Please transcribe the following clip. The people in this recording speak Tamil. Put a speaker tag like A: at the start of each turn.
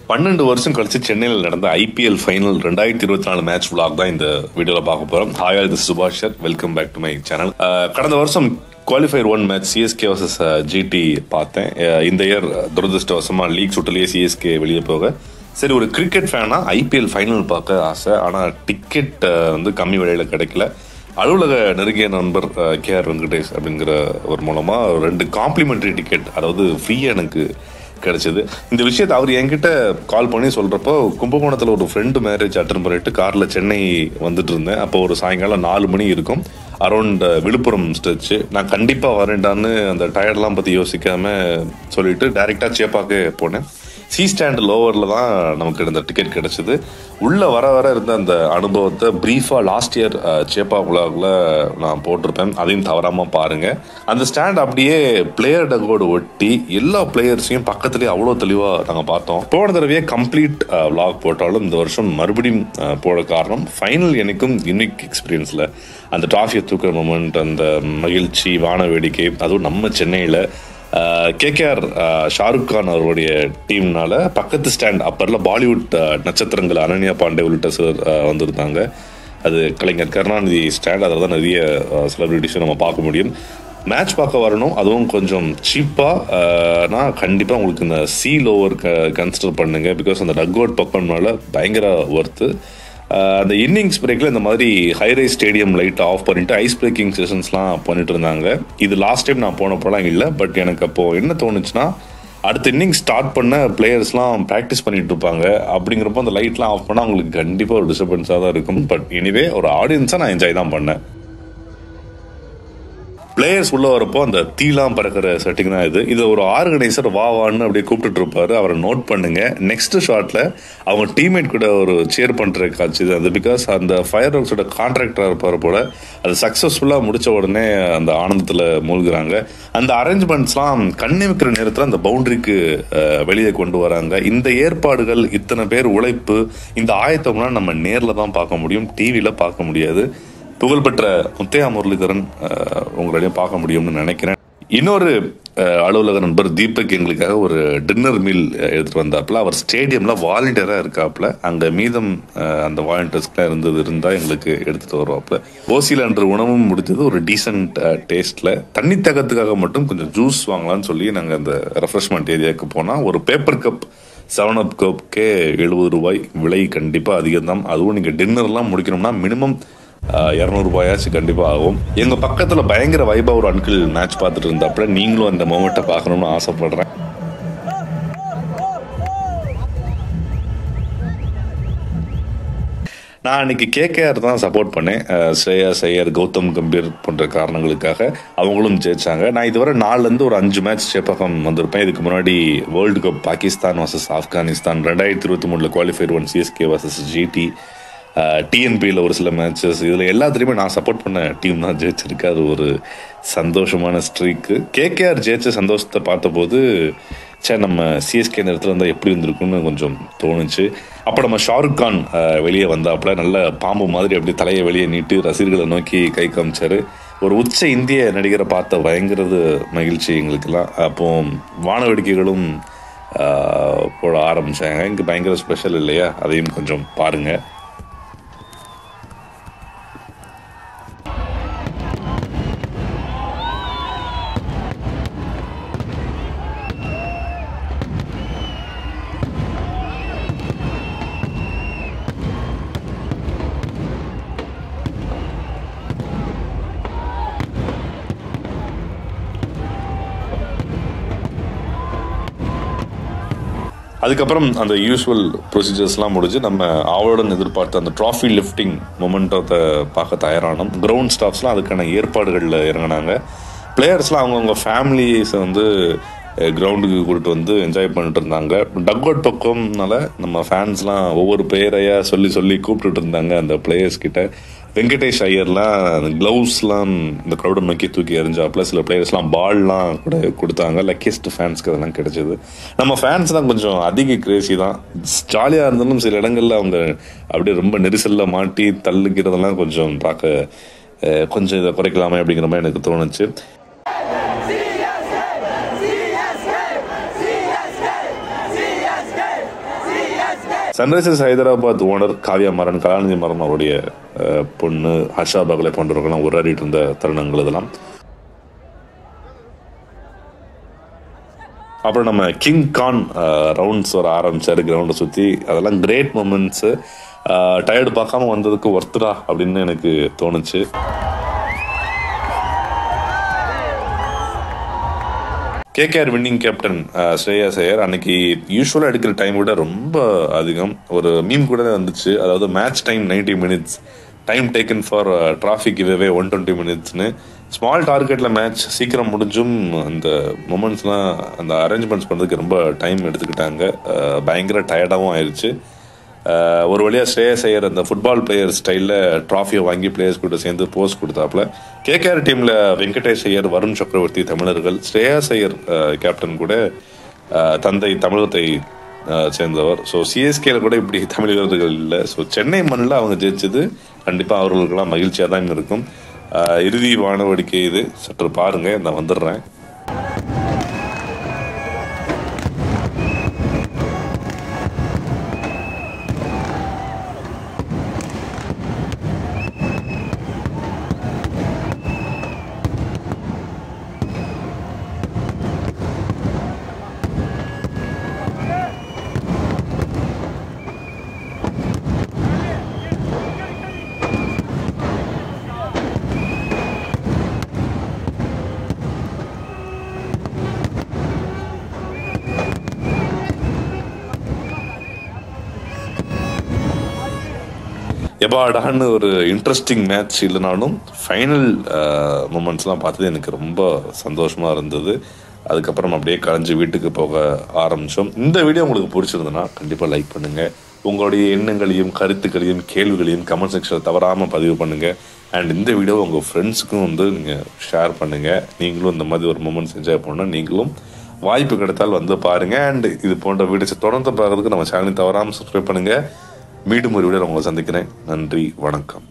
A: பன்னெண்டு வருஷம் கழிச்சு சென்னையில் நடந்த ஐபிஎல் ஃபைனல் ரெண்டாயிரத்தி இருபத்தி நாலு மேட்ச் vlog தான் இந்த வீடியோல பார்க்க போறோம் hi all this Subash welcome back to my channel கடந்த வருஷம் qualifier one match CSK versus GT பார்த்தேன் அஹ் இந்த இயர் துரதிருஷ்டவசமா லீக் சுட்டிலேயே சிஎஸ்கே வெளியே போக சரி ஒரு கிரிக்கெட் ஃபேனா ஐபிஎல் ஃபைனல் பார்க்க ஆசை ஆனால் டிக்கெட் வந்து கம்மி விலையில கிடைக்கல அலுவலக நெருங்கிய நண்பர் கே ஆர் வெங்கடேஷ் அப்படிங்கிற ஒரு மூலமா ரெண்டு காம்ப்ளிமெண்ட்ரி டிக்கெட் அதாவது ஃப்ரீயாக எனக்கு கிடைச்சது இந்த விஷயத்தை அவர் என்கிட்ட கால் பண்ணி சொல்றப்போ கும்பகோணத்தில் ஒரு ஃப்ரெண்டு மேரேஜ் அட்டன் பண்ணிட்டு கார்ல சென்னை வந்துட்டு இருந்தேன் அப்போ ஒரு சாயங்காலம் நாலு மணி இருக்கும் அரௌண்ட் விழுப்புரம் ஸ்டெச்சு நான் கண்டிப்பா வரேன்டான்னு அந்த டயர்ட்லாம் பத்தி யோசிக்காம சொல்லிட்டு டைரக்டா சேப்பாக்கு போனேன் சி ஸ்டாண்ட் லோவர்ல தான் நமக்கு இந்த டிக்கெட் கிடைச்சது உள்ள வர வர இருந்த அந்த அனுபவத்தை பிரீஃபா லாஸ்ட் இயர் சேப்பா உலகில் நான் போட்டிருப்பேன் அதையும் தவறாம பாருங்க அந்த ஸ்டாண்ட் அப்படியே பிளேயர் டகோடு ஒட்டி எல்லா பிளேயர்ஸையும் பக்கத்துலேயே அவ்வளோ தெளிவாக நாங்கள் பார்த்தோம் போன தடவையே கம்ப்ளீட் விளாக் போட்டாலும் இந்த வருஷம் மறுபடியும் அஹ், போட காரணம் ஃபைனல் எனக்கும் யூனிக் எக்ஸ்பீரியன்ஸில் அந்த ட்ராஃபியை தூக்குற மூமெண்ட் அந்த மகிழ்ச்சி வான வேடிக்கை அதுவும் நம்ம சென்னையில் கேகேஆர் ஷாருக் கான் அவருடைய டீம்னால பக்கத்து ஸ்டாண்ட் அப்பரில் பாலிவுட் அஹ், நட்சத்திரங்கள் அனன்யா பாண்டே உள்ளிட்ட சிலர் அஹ், வந்திருந்தாங்க அது கலைஞர் கருணாநிதி ஸ்டாண்ட் அதில் தான் நிறைய செலிபிரிட்டிஸும் நம்ம பார்க்க முடியும் மேட்ச் பார்க்க வரணும் அதுவும் கொஞ்சம் சீப்பாக நான் கண்டிப்பாக உங்களுக்கு இந்த சி லோவர் க கன்சிடர் பண்ணுங்க பிகாஸ் அந்த டக் அவுட் பக்கம்னால பயங்கர ஒர்த்து அந்த இன்னிங்ஸ் பிரேக்கில் இந்த மாதிரி ஹைரைஸ் ஸ்டேடியம் லைட் ஆஃப் பண்ணிட்டு ஐஸ் பிரேக்கிங் செஷன்ஸ்லாம் பண்ணிட்டு இருந்தாங்க இது லாஸ்ட் டைம் நான் போனப்போலாம் இல்லை பட் எனக்கு அப்போ என்ன தோணுச்சுன்னா அடுத்த இன்னிங் ஸ்டார்ட் பண்ண பிளேயர்ஸ்லாம் ப்ராக்டிஸ் பண்ணிட்டு இருப்பாங்க அப்படிங்கிறப்போ அந்த லைட்லாம் ஆஃப் பண்ணால் அவங்களுக்கு கண்டிப்பாக ஒரு டிஸ்டர்பன்ஸாக தான் இருக்கும் பட் எனிவே ஒரு ஆடியன்ஸாக நான் என்ஜாய் தான் பண்ணேன் பிளேயர்ஸ் உள்ள வரப்போ அந்த தீலாம் பறக்கிற செட்டிங் தான் இது இது ஒரு ஆர்கனைசர் வா வான்னு அப்படியே கூப்பிட்டுட்டு இருப்பாரு அவரை நோட் பண்ணுங்க நெக்ஸ்ட் ஷாட்ல அவங்க டீம்மேட் கூட ஒரு சேர் பண்ற காட்சி இது அது பிகாஸ் அந்த ஃபயர் ஒர்க்ஸோட கான்ட்ராக்டரா இருப்பார் போல அது சக்சஸ்ஃபுல்லாக முடிச்ச உடனே அந்த ஆனந்தத்தில் மூழ்குறாங்க அந்த அரேஞ்ச்மெண்ட்ஸ்லாம் கண்ணிமிக்கிற நேரத்தில் அந்த பவுண்டரிக்கு வெளியே கொண்டு வராங்க இந்த ஏற்பாடுகள் இத்தனை பேர் உழைப்பு இந்த ஆயத்தம்லாம் நம்ம நேரில் தான் பார்க்க முடியும் டிவியில் பார்க்க முடியாது புகழ்பெற்ற முத்தையா முரளிதரன் அஹ், உங்களாலையும் பார்க்க முடியும்னு நினைக்கிறேன் இன்னொரு அஹ், அலுவலக நண்பர் தீபக் எங்களுக்காக ஒரு டின்னர் மீல் எடுத்துட்டு வந்தாப்புல அவர் ஸ்டேடியம்ல வாலண்டியரா இருக்காப்புல அங்க மீதம் அஹ், அந்த வாலண்டியர்ஸ்க்குலாம் இருந்தது இருந்தா எங்களுக்கு எடுத்துட்டு வருவாப்புல ஓசியில் அன்று உணவும் முடிஞ்சது ஒரு டீசென்ட் டேஸ்ட்ல தண்ணி தகத்துக்காக மட்டும் கொஞ்சம் ஜூஸ் வாங்கலாம்னு சொல்லி நாங்க அந்த ரெஃப்ரெஷ்மெண்ட் ஏரியாவுக்கு போனா ஒரு பேப்பர் கப் செவன் அப் கப்க்கே எழுபது ரூபாய் விலை கண்டிப்பாக அதிகம் தான் அதுவும் நீங்கள் டின்னர்லாம் முடிக்கணும்னா மினிமம் இரநூறுபாயாச்சும் கண்டிப்பாக ஆகும் எங்கள் பக்கத்தில் பயங்கர வைபா ஒரு அன்கிள் மேட்ச் பார்த்துட்டு இருந்தாப்புல நீங்களும் அந்த மொமெண்ட்டை பார்க்கணும்னு ஆசைப்படுறேன் நான் அன்னைக்கு கேகேஆர் தான் சப்போர்ட் பண்ணேன் அஹ் ஸ்ரேயா ஐயர் கௌதம் கம்பீர் போன்ற காரணங்களுக்காக அவங்களும் ஜெயிச்சாங்க நான் இதுவரை நாலுலேருந்து ஒரு அஞ்சு மேட்ச் சேப்பகம் வந்திருப்பேன் இதுக்கு முன்னாடி world cup Pakistan versus Afghanistan ரெண்டாயிரத்தி இருபத்தி மூணில் qualifier one CSK versus GT டிஎன்பியில் ஒரு சில மேட்சஸ் இதில் எல்லாத்துலேயுமே நான் சப்போர்ட் பண்ண டீம் தான் ஜெயிச்சிருக்கு அது ஒரு சந்தோஷமான ஸ்ட்ரீக்கு கேகேஆர் ஜெயிச்ச சந்தோஷத்தை பார்த்தபோது சே நம்ம சிஎஸ்கே நேரத்தில் இருந்தால் எப்படி இருந்திருக்கும்னு கொஞ்சம் தோணுச்சு அப்போ நம்ம ஷாருக் கான் அஹ், வெளியே வந்தாப்புல நல்ல பாம்பு மாதிரி அப்படியே தலையை வெளியே நீட்டு ரசிகர்களை நோக்கி கை காமிச்சாரு ஒரு உச்ச இந்திய நடிகரை பார்த்த பயங்கரது மகிழ்ச்சி எங்களுக்கெல்லாம் அப்போ வானவேடிக்கைகளும் அஹ், போட ஆரம்பிச்சாங்க இங்கே பயங்கர ஸ்பெஷல் இல்லையா அதையும் கொஞ்சம் பாருங்க அதுக்கப்புறம் அந்த யூஸ்வல் ப்ரொசீஜர்ஸ்லாம் முடிஞ்சு நம்ம ஆவலுடன் எதிர்பார்த்த அந்த ட்ராஃபி லிஃப்டிங் மொமெண்டத்தை பார்க்க தயாரானோம் கிரவுண்ட் ஸ்டாஃப்ஸ்லாம் அதுக்கான ஏற்பாடுகளில் இறங்கினாங்க பிளேயர்ஸ்லாம் அவங்கவுங்க ஃபேமிலிஸை வந்து கிரவுண்டுக்கு கூட்டிட்டு வந்து என்ஜாய் பண்ணிட்டு இருந்தாங்க டக் அவுட் பக்கம்னால நம்ம ஃபேன்ஸ்லாம் ஒவ்வொரு பிளேயரையா சொல்லி சொல்லி கூப்பிட்டுட்டு இருந்தாங்க அந்த பிளேயர்ஸ் கிட்ட வெங்கடேஷ் ஐயர்லாம் க்ளவுஸ்லாம் இந்த க்ரௌடை நோக்கி தூக்கி எறிஞ்சாப்புல சில பிளேயர்ஸ்லாம் பால்லாம் கூட கொடுத்தாங்க லக்கியஸ்ட் ஃபேன்ஸ்க்கு அதெல்லாம் கிடைச்சது நம்ம ஃபேன்ஸ் தான் கொஞ்சம் அதிக கிரேசி தான் ஜாலியாக இருந்தாலும் சில இடங்கள்ல அவங்க அப்படியே ரொம்ப நெரிசலில் மாட்டி தள்ளுக்கிறதெல்லாம் கொஞ்சம் பார்க்க அஹ், கொஞ்சம் இதை குறைக்கலாமே அப்படிங்கிற மாதிரி எனக்கு தோணுச்சு
B: CSK, CSK, CSK, CSK,
A: Sunrisers Hyderabad owner Kavya Maran Kalanithi Maran அவருடைய அஹ், பொண்ணு ஹர்ஷா பகலே போன்றவர்கள்லாம் உரையாடிட்டு இருந்த தருணங்கள் இதெல்லாம் அப்புறம் நம்ம கிங் கான் ரவுண்ட்ஸ் வர ஆரம்பிச்சாரு கிரவுண்டை சுற்றி அதெல்லாம் கிரேட் மூமெண்ட்ஸு டயர்டு பார்க்காம வந்ததுக்கு ஒர்த்துடா அப்படின்னு எனக்கு தோணுச்சு KKR winning captain Shreya Iyer அன்னைக்கு யூஸ்வலாக எடுக்கிற டைம் விட ரொம்ப அதிகம் ஒரு மீம் கூட வந்துச்சு அதாவது match time 90 minutes time taken for traffic give way one twenty மினிட்ஸ்னு ஸ்மால் டார்கெட்டில் மேட்ச் சீக்கிரம் முடிஞ்சும் அந்த மூமெண்ட்ஸ்லாம் அந்த அரேஞ்ச்மெண்ட்ஸ் பண்ணுறதுக்கு ரொம்ப டைம் எடுத்துக்கிட்டாங்க அஹ், பயங்கர டயர்டாகவும் ஆயிடுச்சு அஹ், ஒரு வழியாக ஸ்ரேயஸ் ஐயர் அந்த ஃபுட்பால் பிளேயர் ஸ்டைலில் ட்ராஃபியை வாங்கி பிளேயர்ஸ் கூட சேர்ந்து போஸ்ட் கொடுத்தாப்புல கேகேஆர் டீமில் வெங்கடேஷ் ஐயர் வருண் சக்கரவர்த்தி தமிழர்கள் ஸ்ரேயாஸ் ஐயர் அஹ், கேப்டன் கூட அஹ், தந்தை தமிழகத்தை அஹ், சேர்ந்தவர் ஸோ சிஎஸ்கேல கூட இப்படி தமிழ் வீரர்கள் இல்லை ஸோ சென்னை மண்ணில் அவங்க ஜெயிச்சது கண்டிப்பாக அவர்களுக்கெல்லாம் மகிழ்ச்சியாக தான் இருக்கும் அஹ், இறுதி வானவடிக்கை இது சற்று பாருங்க நான் வந்துடுறேன் எபாடான்னு ஒரு இன்ட்ரெஸ்டிங் மேட்ச் இல்லைனாலும் ஃபைனல் மூமெண்ட்ஸ்லாம் பார்த்தது எனக்கு ரொம்ப சந்தோஷமாக இருந்தது அதுக்கப்புறம் அப்படியே கலைஞ்சு வீட்டுக்கு போக ஆரம்பித்தோம் இந்த வீடியோ உங்களுக்கு பிடிச்சிருந்ததுன்னா கண்டிப்பாக லைக் பண்ணுங்கள் உங்களுடைய எண்ணங்களையும் கருத்துக்களையும் கேள்விகளையும் கமெண்ட் செக்ஷனில் தவறாமல் பதிவு பண்ணுங்கள் அண்ட் இந்த வீடியோ உங்கள் ஃப்ரெண்ட்ஸுக்கும் வந்து நீங்கள் ஷேர் பண்ணுங்கள் நீங்களும் இந்த மாதிரி ஒரு மூமெண்ட்ஸ் என்ஜாய் பண்ணால் நீங்களும் வாய்ப்பு கிடைத்தால் வந்து பாருங்கள் அண்ட் இது போன்ற வீடியோஸ் தொடர்ந்து பார்க்கறதுக்கு நம்ம சேனலை தவறாமல் சப்ஸ்கிரைப் பண்ணுங்கள் மீண்டும் ஒரு வீடியோ உங்களை சந்திக்கிறேன் நன்றி வணக்கம்